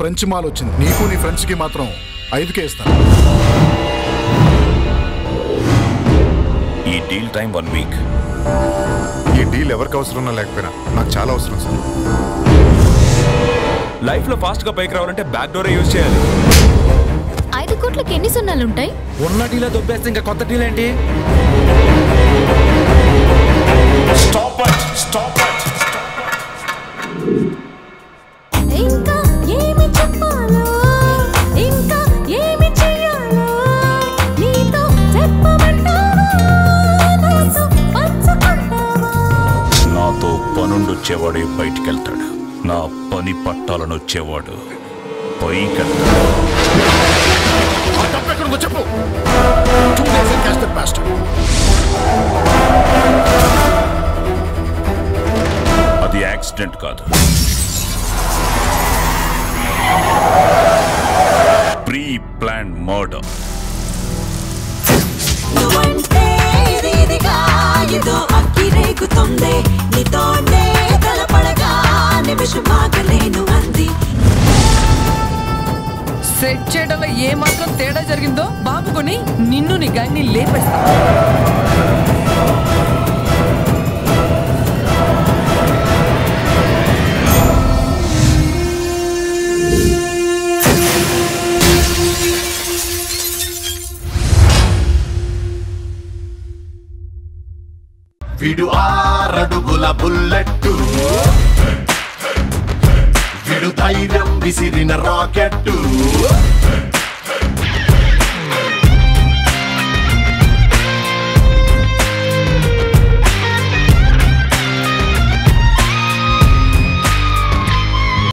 French mall వచ్చింది నీకు నీ ఫ్రెండ్స్ కి మాత్రం ఐదుకే ఇస్తాను ఈ డీల్ టైం వన్ వీక్ ఈ డీల్ ఎవరికి అవసరం లేకపోయినా నాకు చాలా అవసరం సార్ లైఫ్ లో ఫాస్ట్ గా పైకి రావాలంటే బ్యాక్ డోరే యూజ్ చేయాలి ఐదు కోట్లకి ఎన్ని సున్నాలు ఉంటాయి ఉన్న డీలా దొబ్బేస్తే ఇంకా కొత్త డీల్ ఏంటి స్టాప్ స్టాప్ ఇంకా ఏమి చెప్పాలో ఇంకా ఏమి చెయ్యాలో నీతో చెప్పమంటావా నాతో పంచుకుంటావా నాతో పనుండొచ్చేవాడే బయటికి వెళ్తాడు నా పని పట్టాలను వచ్చేవాడు పైకెళ్తాడు ఆ డబ్బు ఎక్కడికో చెప్పు two days and cash that bastard అది యాక్సిడెంట్ కాదు ప్రీ ప్లాన్ మర్డర్ నువ్వంటే ఇది ఇదిగా ఏదో అక్కి రేగుతుంది నీతోనే తలపడగా నిమిషం ఆగలేను అంది సెట్ చేయడంలో ఏ మాత్రం తేడా జరిగిందో బాబుకొని నిన్ను నీ గన్ని లేపేస్తా విడు ఆరడుగుల బుల్లెట్టు విడు ధైర్యం విసిరిన రాకెట్టు